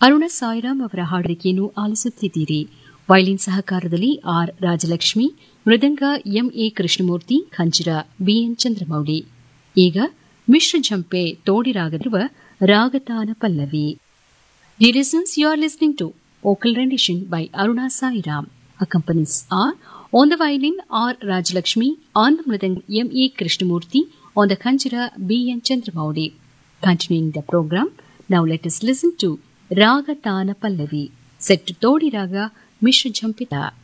ಅರುಣ ಸಾಯಿರಾಮ್ ಅವರ ಹಾಡುವಿಕೆಯನ್ನು ಆಲಿಸುತ್ತಿದ್ದೀರಿ ವೈಲಿನ್ ಸಹಕಾರದಲ್ಲಿ R Rajalakshmi mridangam MA Krishnamurthy khanjira BN Chandramouli ಈಗ ಮಿಶ್ರ ಝಂಪೆ ತೋಡಿರಾಗದಿರುವ raga tana pallavi dear listeners you are listening to vocal rendition by Aruna Sairam accompanies R on the violin R. Rajalakshmi, on the mridang M. E. Krishnamurti, on the khanjira B. N. Chandramouli. Continuing the program, now let us listen to Raga Tana Pallavi, set to Todi Raga Mishra Jampita.